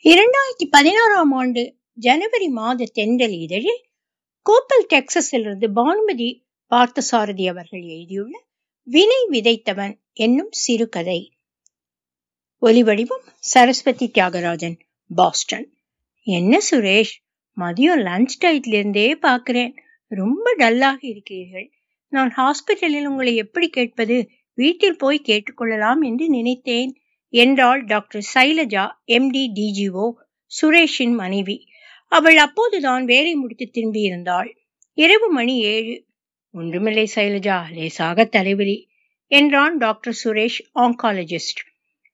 இரண்டாயிரத்தி பதினாறாம் ஆண்டு ஜனவரி மாத தென்றல் இதழில் கோப்பல் டெக்சஸிலிருந்து பானுமதி பார்த்தசாரதி அவர்கள் எழுதியுள்ள வினை விதைத்தவன் என்னும் சிறுகதை ஒலிவடிவம் சரஸ்வதி தியாகராஜன் பாஸ்டன் என்ன சுரேஷ் மதியம் லஞ்ச் டயட்ல இருந்தே பாக்குறேன் ரொம்ப டல்லாக இருக்கிறீர்கள் நான் ஹாஸ்பிட்டலில் உங்களை எப்படி கேட்பது வீட்டில் போய் கேட்டுக்கொள்ளலாம் என்று நினைத்தேன் என்றாள் டாக்டர் சைலஜா எம்டி டிஜிஓ சுரேஷின் மனைவி அவள் அப்போதுதான் வேலை முடித்து திரும்பியிருந்தாள் இரவு மணி ஏழு ஒன்றுமில்லை சைலஜா லேசாக தலைவலி என்றான் டாக்டர் சுரேஷ் ஆங்காலஜிஸ்ட்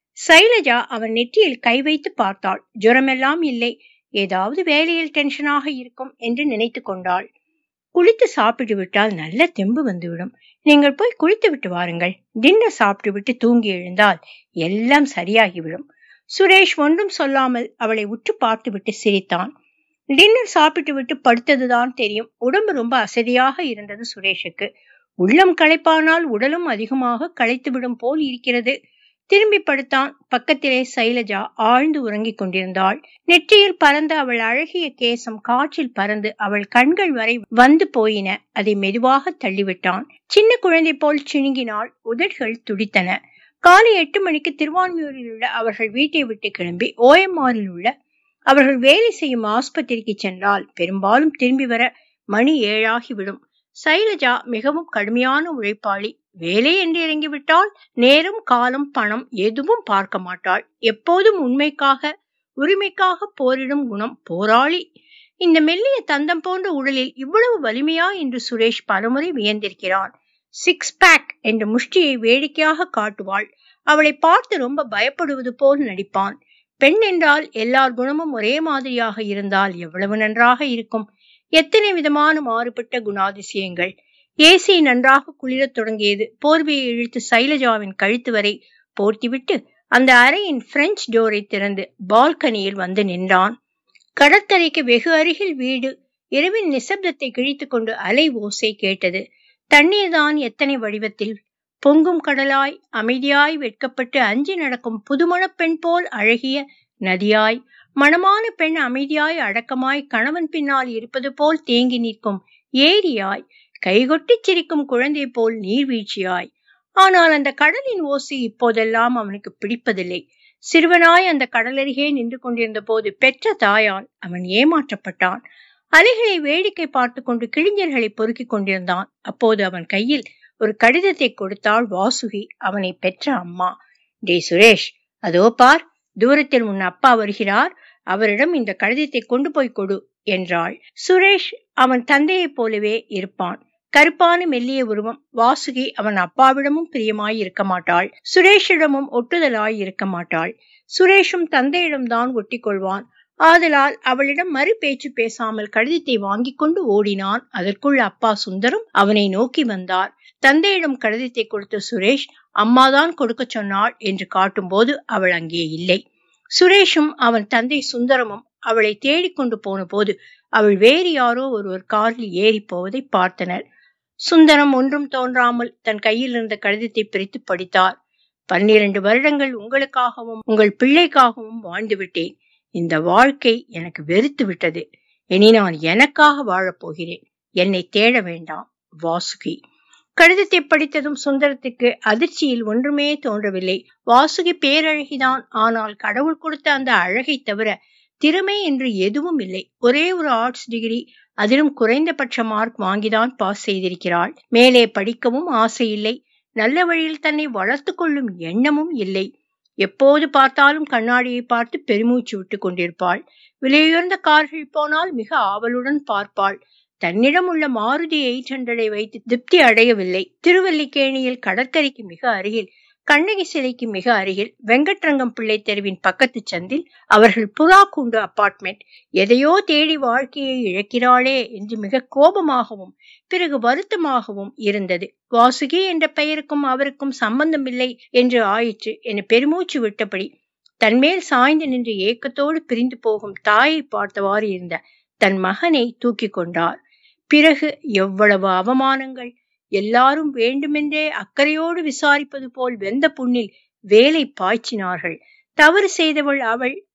சைலஜா அவன் நெற்றியில் கை வைத்து பார்த்தாள் ஜுரமெல்லாம் இல்லை ஏதாவது வேலையில் டென்ஷனாக இருக்கும் என்று நினைத்து கொண்டாள் குளித்து சாப்பிட்டு விட்டால் நல்ல தெம்பு வந்துவிடும் நீங்கள் போய் குளித்து விட்டு வாருங்கள் டின்னர் சாப்பிட்டு விட்டு தூங்கி எழுந்தால் எல்லாம் சரியாகிவிடும் சுரேஷ் ஒன்றும் சொல்லாமல் அவளை உற்று பார்த்து விட்டு சிரித்தான் டின்னர் சாப்பிட்டு விட்டு படுத்ததுதான் தெரியும் உடம்பு ரொம்ப அசதியாக இருந்தது சுரேஷுக்கு உள்ளம் களைப்பானால் உடலும் அதிகமாக களைத்துவிடும் போல் இருக்கிறது திரும்பி படுத்தான் பக்கத்திலே சைலஜா ஆழ்ந்து உறங்கிக் கொண்டிருந்தாள் நெற்றியில் பறந்த அவள் அழகிய கேசம் காற்றில் பறந்து அவள் கண்கள் வரை வந்து போயின அதை மெதுவாக தள்ளிவிட்டான் சின்ன குழந்தை போல் சிணுங்கினாள் உதடுகள் துடித்தன காலை எட்டு மணிக்கு திருவான்மியூரில் உள்ள அவர்கள் வீட்டை விட்டு கிளம்பி ஓஎம்ஆரில் உள்ள அவர்கள் வேலை செய்யும் ஆஸ்பத்திரிக்கு சென்றால் பெரும்பாலும் திரும்பி வர மணி ஏழாகிவிடும் சைலஜா மிகவும் கடுமையான உழைப்பாளி வேலை என்று இறங்கிவிட்டால் நேரம் காலம் பணம் எதுவும் பார்க்க மாட்டாள் எப்போதும் உண்மைக்காக உரிமைக்காக போரிடும் குணம் போராளி இந்த மெல்லிய தந்தம் போன்ற உடலில் இவ்வளவு வலிமையா என்று சுரேஷ் பலமுறை வியந்திருக்கிறான் சிக்ஸ் பேக் என்ற முஷ்டியை வேடிக்கையாக காட்டுவாள் அவளை பார்த்து ரொம்ப பயப்படுவது போல் நடிப்பான் பெண் என்றால் எல்லார் குணமும் ஒரே மாதிரியாக இருந்தால் எவ்வளவு நன்றாக இருக்கும் எத்தனை விதமான மாறுபட்ட குணாதிசயங்கள் ஏசி நன்றாக குளிரத் தொடங்கியது போர்வையை இழுத்து சைலஜாவின் கழுத்து வரை போர்த்திவிட்டு அந்த அறையின் பிரெஞ்சு டோரை திறந்து பால்கனியில் வந்து நின்றான் கடற்கரைக்கு வெகு அருகில் வீடு இரவின் நிசப்தத்தை கிழித்து கொண்டு அலை ஓசை கேட்டது தண்ணீர் தான் எத்தனை வடிவத்தில் பொங்கும் கடலாய் அமைதியாய் வெட்கப்பட்டு அஞ்சி நடக்கும் புதுமண பெண் போல் அழகிய நதியாய் மணமான பெண் அமைதியாய் அடக்கமாய் கணவன் பின்னால் இருப்பது போல் தேங்கி நிற்கும் ஏரியாய் கைகொட்டி சிரிக்கும் குழந்தை போல் நீர்வீழ்ச்சியாய் ஆனால் அந்த கடலின் ஓசை இப்போதெல்லாம் அவனுக்கு பிடிப்பதில்லை சிறுவனாய் அந்த கடலருகே நின்று கொண்டிருந்த போது பெற்ற தாயால் அவன் ஏமாற்றப்பட்டான் அலைகளை வேடிக்கை பார்த்து கொண்டு கிழிஞர்களை பொறுக்கிக் கொண்டிருந்தான் அப்போது அவன் கையில் ஒரு கடிதத்தை கொடுத்தாள் வாசுகி அவனை பெற்ற அம்மா டே சுரேஷ் அதோ பார் தூரத்தில் உன் அப்பா வருகிறார் அவரிடம் இந்த கடிதத்தை கொண்டு போய் கொடு என்றாள் சுரேஷ் அவன் தந்தையைப் போலவே இருப்பான் கருப்பான மெல்லிய உருவம் வாசுகி அவன் அப்பாவிடமும் பிரியமாய் இருக்க மாட்டாள் சுரேஷிடமும் ஒட்டுதலாய் இருக்க மாட்டாள் சுரேஷும் தந்தையிடம்தான் ஒட்டி கொள்வான் ஆதலால் அவளிடம் மறு பேச்சு பேசாமல் கடிதத்தை வாங்கி கொண்டு ஓடினான் அதற்குள் அப்பா சுந்தரம் அவனை நோக்கி வந்தார் தந்தையிடம் கடிதத்தை கொடுத்த சுரேஷ் அம்மாதான் கொடுக்க சொன்னாள் என்று காட்டும்போது அவள் அங்கே இல்லை சுரேஷும் அவன் தந்தை சுந்தரமும் அவளை தேடிக்கொண்டு போன போது அவள் வேறு யாரோ ஒருவர் காரில் ஏறி போவதை பார்த்தனர் சுந்தரம் ஒன்றும் தோன்றாமல் தன் கையில் இருந்த கடிதத்தை பிரித்து படித்தார் பன்னிரண்டு வருடங்கள் உங்களுக்காகவும் உங்கள் பிள்ளைக்காகவும் வாழ்ந்துவிட்டேன் இந்த வாழ்க்கை எனக்கு வெறுத்து விட்டது இனி நான் எனக்காக வாழப் போகிறேன் என்னை தேட வேண்டாம் வாசுகி கடிதத்தை படித்ததும் சுந்தரத்துக்கு அதிர்ச்சியில் ஒன்றுமே தோன்றவில்லை வாசுகி பேரழகிதான் ஆனால் கடவுள் கொடுத்த அந்த அழகை தவிர திறமை என்று எதுவும் இல்லை ஒரே ஒரு ஆர்ட்ஸ் டிகிரி அதிலும் குறைந்தபட்ச மார்க் வாங்கிதான் பாஸ் செய்திருக்கிறாள் மேலே படிக்கவும் ஆசை இல்லை நல்ல வழியில் தன்னை வளர்த்து கொள்ளும் எண்ணமும் இல்லை எப்போது பார்த்தாலும் கண்ணாடியை பார்த்து பெருமூச்சு விட்டு கொண்டிருப்பாள் விலையுயர்ந்த கார்கள் போனால் மிக ஆவலுடன் பார்ப்பாள் தன்னிடம் உள்ள மாருதி எயிட் ஹண்ட்ரடை வைத்து திருப்தி அடையவில்லை திருவல்லிக்கேணியில் கடற்கரைக்கு மிக அருகில் கண்ணகி சிலைக்கு மிக அருகில் வெங்கட்ரங்கம் பிள்ளை தெருவின் பக்கத்து சந்தில் அவர்கள் புறா கூண்டு அபார்ட்மெண்ட் எதையோ தேடி வாழ்க்கையை இழக்கிறாளே என்று மிக கோபமாகவும் பிறகு வருத்தமாகவும் இருந்தது வாசுகி என்ற பெயருக்கும் அவருக்கும் சம்பந்தமில்லை என்று ஆயிற்று என பெருமூச்சு விட்டபடி தன்மேல் சாய்ந்து நின்று ஏக்கத்தோடு பிரிந்து போகும் தாயை பார்த்தவாறு இருந்த தன் மகனை தூக்கி கொண்டார் பிறகு எவ்வளவு அவமானங்கள் எல்லாரும் வேண்டுமென்றே அக்கறையோடு விசாரிப்பது போல் வெந்த புண்ணில் வேலை பாய்ச்சினார்கள் தவறு செய்தவள் அவள்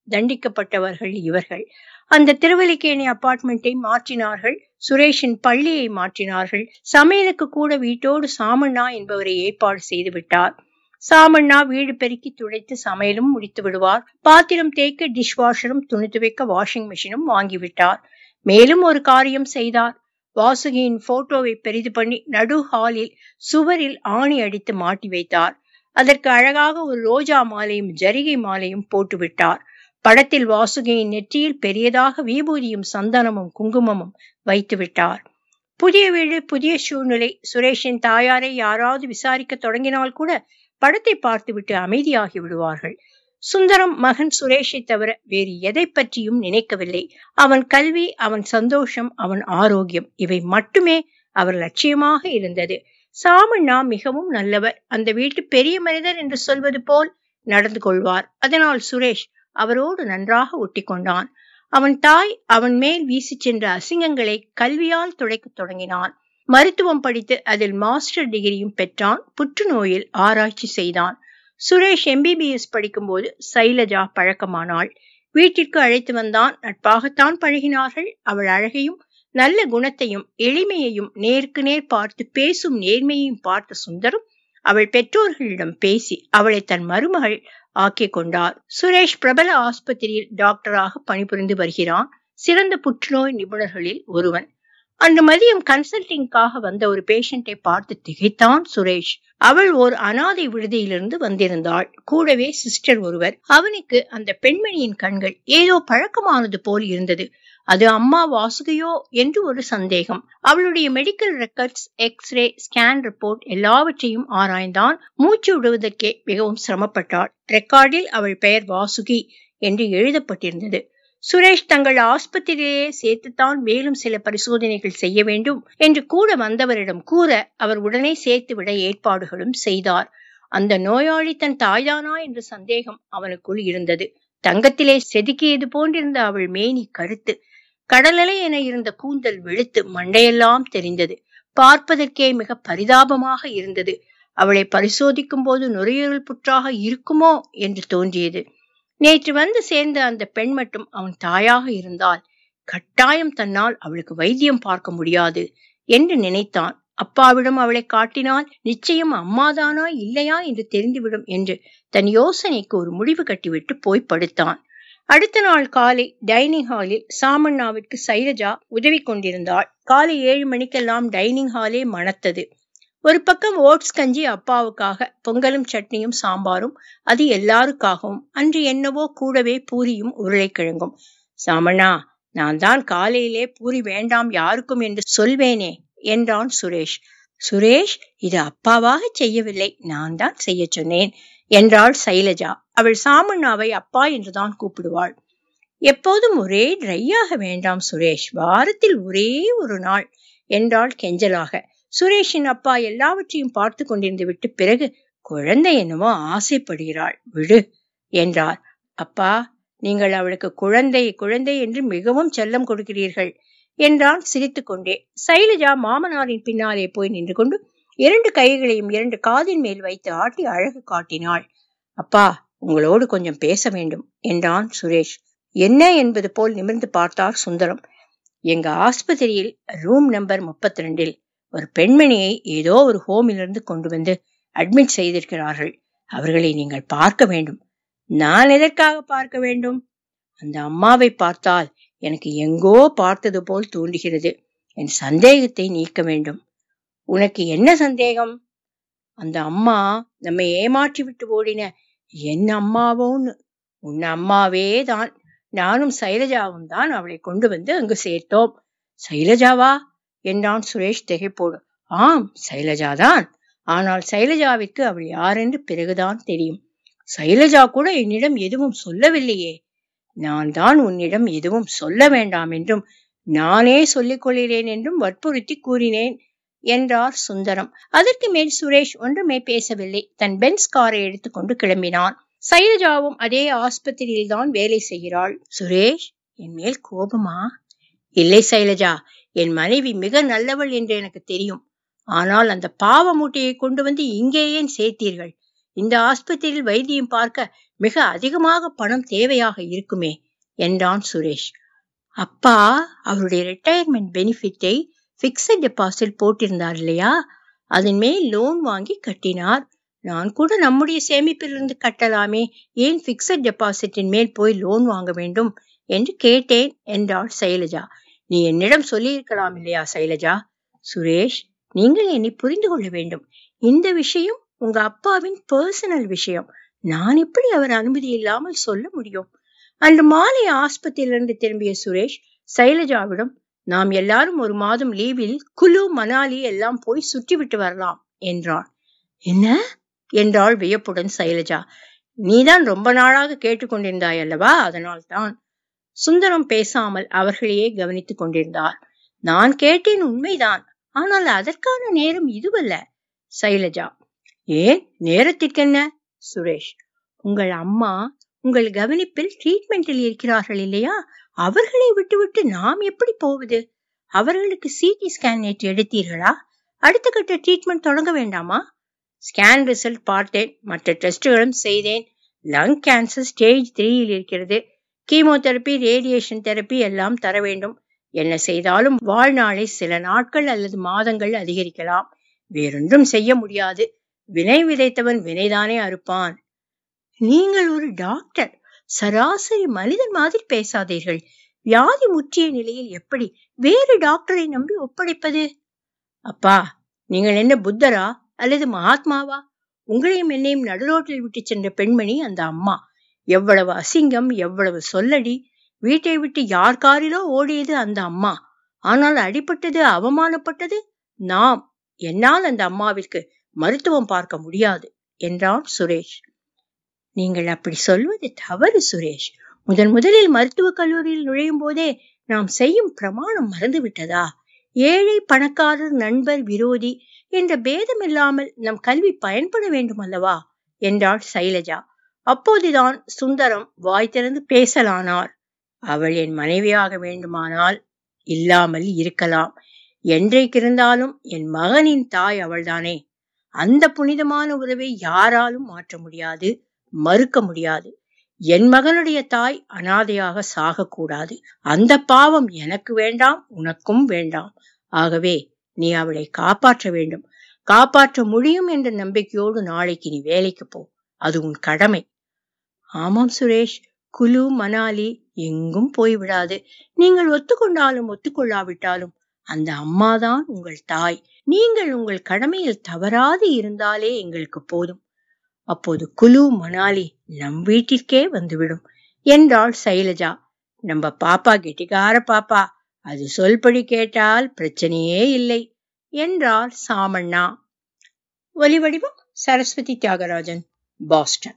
தண்டிக்கப்பட்டவர்கள் இவர்கள் அந்த திருவல்லிக்கேணி அபார்ட்மெண்ட்டை மாற்றினார்கள் சுரேஷின் பள்ளியை மாற்றினார்கள் சமையலுக்கு கூட வீட்டோடு சாமண்ணா என்பவரை ஏற்பாடு செய்து விட்டார் சாமண்ணா வீடு பெருக்கி துடைத்து சமையலும் முடித்து விடுவார் பாத்திரம் தேய்க்க டிஷ் வாஷரும் துணி துவைக்க வாஷிங் மிஷினும் வாங்கிவிட்டார் மேலும் ஒரு காரியம் செய்தார் வாசுகியின் போட்டோவை பெரிது பண்ணி நடு ஹாலில் சுவரில் ஆணி அடித்து மாட்டி வைத்தார் அதற்கு அழகாக ஒரு ரோஜா மாலையும் ஜரிகை மாலையும் போட்டுவிட்டார் படத்தில் வாசுகியின் நெற்றியில் பெரியதாக விபூதியும் சந்தனமும் குங்குமமும் வைத்து விட்டார் புதிய வீடு புதிய சூழ்நிலை சுரேஷின் தாயாரை யாராவது விசாரிக்க தொடங்கினால் கூட படத்தை பார்த்துவிட்டு அமைதியாகி விடுவார்கள் சுந்தரம் மகன் சுரேஷை தவிர வேறு எதை பற்றியும் நினைக்கவில்லை அவன் கல்வி அவன் சந்தோஷம் அவன் ஆரோக்கியம் இவை மட்டுமே அவர் லட்சியமாக இருந்தது சாமண்ணா மிகவும் நல்லவர் அந்த வீட்டு பெரிய மனிதர் என்று சொல்வது போல் நடந்து கொள்வார் அதனால் சுரேஷ் அவரோடு நன்றாக ஒட்டி கொண்டான் அவன் தாய் அவன் மேல் வீசி சென்ற அசிங்கங்களை கல்வியால் துடைக்கத் தொடங்கினான் மருத்துவம் படித்து அதில் மாஸ்டர் டிகிரியும் பெற்றான் புற்றுநோயில் ஆராய்ச்சி செய்தான் சுரேஷ் எம்பிபிஎஸ் படிக்கும்போது சைலஜா பழக்கமானாள் வீட்டிற்கு அழைத்து வந்தான் நட்பாகத்தான் பழகினார்கள் அவள் அழகையும் நல்ல குணத்தையும் எளிமையையும் நேருக்கு நேர் பார்த்து பேசும் நேர்மையையும் பார்த்த சுந்தரம் அவள் பெற்றோர்களிடம் பேசி அவளை தன் மருமகள் ஆக்கிக் கொண்டார் சுரேஷ் பிரபல ஆஸ்பத்திரியில் டாக்டராக பணிபுரிந்து வருகிறான் சிறந்த புற்றுநோய் நிபுணர்களில் ஒருவன் அன்று மதியம் கன்சல்டிங்காக வந்த ஒரு பேஷண்டை பார்த்து திகைத்தான் சுரேஷ் அவள் ஓர் அனாதை விடுதியிலிருந்து வந்திருந்தாள் கூடவே சிஸ்டர் ஒருவர் அவனுக்கு அந்த பெண்மணியின் கண்கள் ஏதோ பழக்கமானது போல் இருந்தது அது அம்மா வாசுகையோ என்று ஒரு சந்தேகம் அவளுடைய medical records X ray scan report எல்லாவற்றையும் ஆராய்ந்தான் மூச்சு விடுவதற்கே மிகவும் சிரமப்பட்டாள் ரெக்கார்டில் அவள் பெயர் வாசுகி என்று எழுதப்பட்டிருந்தது சுரேஷ் தங்கள் ஆஸ்பத்திரியிலேயே சேர்த்துத்தான் மேலும் சில பரிசோதனைகள் செய்ய வேண்டும் என்று கூட வந்தவரிடம் கூற அவர் உடனே சேர்த்துவிட ஏற்பாடுகளும் செய்தார் அந்த நோயாளி தன் தாய்தானா என்ற சந்தேகம் அவனுக்குள் இருந்தது தங்கத்திலே செதுக்கியது போன்றிருந்த அவள் மேனி கருத்து கடலலை என இருந்த கூந்தல் வெளுத்து மண்டையெல்லாம் தெரிந்தது பார்ப்பதற்கே மிக பரிதாபமாக இருந்தது அவளை பரிசோதிக்கும் போது நுரையீரல் புற்றாக இருக்குமோ என்று தோன்றியது நேற்று வந்து சேர்ந்த அந்த பெண் மட்டும் அவன் தாயாக இருந்தால் கட்டாயம் தன்னால் அவளுக்கு வைத்தியம் பார்க்க முடியாது என்று நினைத்தான் அப்பாவிடம் அவளை காட்டினால் நிச்சயம் அம்மாதானா இல்லையா என்று தெரிந்துவிடும் என்று தன் யோசனைக்கு ஒரு முடிவு கட்டிவிட்டு போய் படுத்தான் அடுத்த நாள் காலை டைனிங் ஹாலில் சாமண்ணாவிற்கு சைலஜா உதவி கொண்டிருந்தாள் காலை ஏழு மணிக்கெல்லாம் டைனிங் ஹாலே மணத்தது ஒரு பக்கம் ஓட்ஸ் கஞ்சி அப்பாவுக்காக பொங்கலும் சட்னியும் சாம்பாரும் அது எல்லாருக்காகவும் அன்று என்னவோ கூடவே பூரியும் உருளைக்கிழங்கும் சாமண்ணா நான் தான் காலையிலே பூரி வேண்டாம் யாருக்கும் என்று சொல்வேனே என்றான் சுரேஷ் சுரேஷ் இது அப்பாவாக செய்யவில்லை நான் தான் செய்ய சொன்னேன் என்றாள் சைலஜா அவள் சாமண்ணாவை அப்பா என்றுதான் கூப்பிடுவாள் எப்போதும் ஒரே ட்ரையாக வேண்டாம் சுரேஷ் வாரத்தில் ஒரே ஒரு நாள் என்றாள் கெஞ்சலாக சுரேஷின் அப்பா எல்லாவற்றையும் பார்த்து கொண்டிருந்து விட்டு பிறகு குழந்தை என்னமோ ஆசைப்படுகிறாள் விடு என்றார் அப்பா நீங்கள் அவளுக்கு குழந்தை குழந்தை என்று மிகவும் செல்லம் கொடுக்கிறீர்கள் என்றான் சிரித்துக்கொண்டே சைலஜா மாமனாரின் பின்னாலே போய் நின்று கொண்டு இரண்டு கைகளையும் இரண்டு காதின் மேல் வைத்து ஆட்டி அழகு காட்டினாள் அப்பா உங்களோடு கொஞ்சம் பேச வேண்டும் என்றான் சுரேஷ் என்ன என்பது போல் நிமிர்ந்து பார்த்தார் சுந்தரம் எங்க ஆஸ்பத்திரியில் ரூம் நம்பர் முப்பத்தி ரெண்டில் ஒரு பெண்மணியை ஏதோ ஒரு ஹோமிலிருந்து கொண்டு வந்து அட்மிட் செய்திருக்கிறார்கள் அவர்களை நீங்கள் பார்க்க வேண்டும் நான் எதற்காக பார்க்க வேண்டும் அந்த அம்மாவை பார்த்தால் எனக்கு எங்கோ பார்த்தது போல் தோன்றுகிறது என் சந்தேகத்தை நீக்க வேண்டும் உனக்கு என்ன சந்தேகம் அந்த அம்மா நம்மை ஏமாற்றி விட்டு ஓடின என் அம்மாவோன்னு உன் அம்மாவே தான் நானும் சைலஜாவும் தான் அவளை கொண்டு வந்து அங்கு சேர்த்தோம் சைலஜாவா என்றான் சுரேஷ் திகைப்போடு ஆம் சைலஜாதான் ஆனால் சைலஜாவிற்கு அவள் யாரென்று பிறகுதான் தெரியும் சைலஜா கூட என்னிடம் எதுவும் சொல்லவில்லையே நான் தான் உன்னிடம் எதுவும் சொல்ல வேண்டாம் என்றும் நானே சொல்லிக் கொள்கிறேன் என்றும் வற்புறுத்தி கூறினேன் என்றார் சுந்தரம் அதற்கு மேல் சுரேஷ் ஒன்றுமே பேசவில்லை தன் பென்ஸ் காரை எடுத்துக்கொண்டு கிளம்பினான் சைலஜாவும் அதே ஆஸ்பத்திரியில் தான் வேலை செய்கிறாள் சுரேஷ் என் மேல் கோபமா இல்லை சைலஜா என் மனைவி மிக நல்லவள் என்று எனக்கு தெரியும் ஆனால் அந்த பாவ மூட்டையை கொண்டு வந்து இங்கே ஏன் சேர்த்தீர்கள் இந்த ஆஸ்பத்திரியில் வைத்தியம் பார்க்க மிக அதிகமாக பணம் தேவையாக இருக்குமே என்றான் சுரேஷ் அப்பா அவருடைய ரிட்டையர்மெண்ட் பெனிஃபிட்டை பிக்சட் டெபாசிட் போட்டிருந்தார் இல்லையா அதன் மேல் லோன் வாங்கி கட்டினார் நான் கூட நம்முடைய சேமிப்பிலிருந்து கட்டலாமே ஏன் பிக்சட் டெபாசிட்டின் மேல் போய் லோன் வாங்க வேண்டும் என்று கேட்டேன் என்றாள் சைலஜா நீ என்னிடம் சொல்லியிருக்கலாம் இல்லையா சைலஜா சுரேஷ் நீங்கள் என்னை புரிந்து கொள்ள வேண்டும் இந்த விஷயம் உங்க அப்பாவின் பர்சனல் விஷயம் நான் எப்படி அவர் அனுமதி இல்லாமல் சொல்ல முடியும் அன்று மாலை ஆஸ்பத்திரியிலிருந்து திரும்பிய சுரேஷ் சைலஜாவிடம் நாம் எல்லாரும் ஒரு மாதம் லீவில் குலு மணாலி எல்லாம் போய் சுற்றிவிட்டு வரலாம் என்றான் என்ன என்றாள் வியப்புடன் சைலஜா நீதான் ரொம்ப நாளாக கேட்டுக்கொண்டிருந்தாய் அல்லவா அதனால் தான் சுந்தரம் பேசாமல் அவர்களையே கவனித்துக் கொண்டிருந்தார் நான் கேட்டேன் உண்மைதான் ஆனால் அதற்கான நேரம் இதுவல்ல சைலஜா ஏன் நேரத்திற்கென்ன சுரேஷ் உங்கள் அம்மா உங்கள் கவனிப்பில் ட்ரீட்மெண்டில் இருக்கிறார்கள் இல்லையா அவர்களை விட்டுவிட்டு நாம் எப்படி போவது அவர்களுக்கு சிடி ஸ்கேன் நேற்று எடுத்தீர்களா அடுத்த கட்ட ட்ரீட்மெண்ட் தொடங்க வேண்டாமா ஸ்கேன் ரிசல்ட் பார்த்தேன் மற்ற டெஸ்டுகளும் செய்தேன் லங் கேன்சர் ஸ்டேஜ் த்ரீயில் இருக்கிறது கீமோதெரப்பி ரேடியேஷன் தெரப்பி எல்லாம் தர வேண்டும் என்ன செய்தாலும் வாழ்நாளை சில நாட்கள் அல்லது மாதங்கள் அதிகரிக்கலாம் வேறொன்றும் செய்ய முடியாது வினை விதைத்தவன் வினைதானே அறுப்பான் நீங்கள் ஒரு டாக்டர் சராசரி மனிதன் மாதிரி பேசாதீர்கள் வியாதி முற்றிய நிலையில் எப்படி வேறு டாக்டரை நம்பி ஒப்படைப்பது அப்பா நீங்கள் என்ன புத்தரா அல்லது மகாத்மாவா உங்களையும் என்னையும் நடுரோட்டில் விட்டு சென்ற பெண்மணி அந்த அம்மா எவ்வளவு அசிங்கம் எவ்வளவு சொல்லடி வீட்டை விட்டு யார் காரிலோ ஓடியது அந்த அம்மா ஆனால் அடிபட்டது அவமானப்பட்டது நாம் என்னால் அந்த அம்மாவிற்கு மருத்துவம் பார்க்க முடியாது என்றான் சுரேஷ் நீங்கள் அப்படி சொல்வது தவறு சுரேஷ் முதன் முதலில் மருத்துவக் கல்லூரியில் நுழையும் போதே நாம் செய்யும் பிரமாணம் மறந்துவிட்டதா ஏழை பணக்காரர் நண்பர் விரோதி என்ற பேதமில்லாமல் நம் கல்வி பயன்பட வேண்டும் அல்லவா என்றாள் சைலஜா அப்போதுதான் சுந்தரம் வாய் திறந்து பேசலானார் அவள் என் மனைவியாக வேண்டுமானால் இல்லாமல் இருக்கலாம் என்றைக்கிருந்தாலும் என் மகனின் தாய் அவள்தானே அந்த புனிதமான உறவை யாராலும் மாற்ற முடியாது மறுக்க முடியாது என் மகனுடைய தாய் அனாதையாக சாகக்கூடாது அந்த பாவம் எனக்கு வேண்டாம் உனக்கும் வேண்டாம் ஆகவே நீ அவளை காப்பாற்ற வேண்டும் காப்பாற்ற முடியும் என்ற நம்பிக்கையோடு நாளைக்கு நீ வேலைக்கு போ அது உன் கடமை ஆமாம் சுரேஷ் குலு மணாலி எங்கும் போய்விடாது நீங்கள் ஒத்துக்கொண்டாலும் ஒத்துக்கொள்ளாவிட்டாலும் அந்த அம்மாதான் உங்கள் தாய் நீங்கள் உங்கள் கடமையில் தவறாது இருந்தாலே எங்களுக்கு போதும் அப்போது குலு மணாலி நம் வீட்டிற்கே வந்துவிடும் என்றாள் சைலஜா நம்ம பாப்பா கெட்டிக்கார பாப்பா அது சொல்படி கேட்டால் பிரச்சனையே இல்லை என்றார் சாமண்ணா ஒலிவடிவம் சரஸ்வதி தியாகராஜன் பாஸ்டன்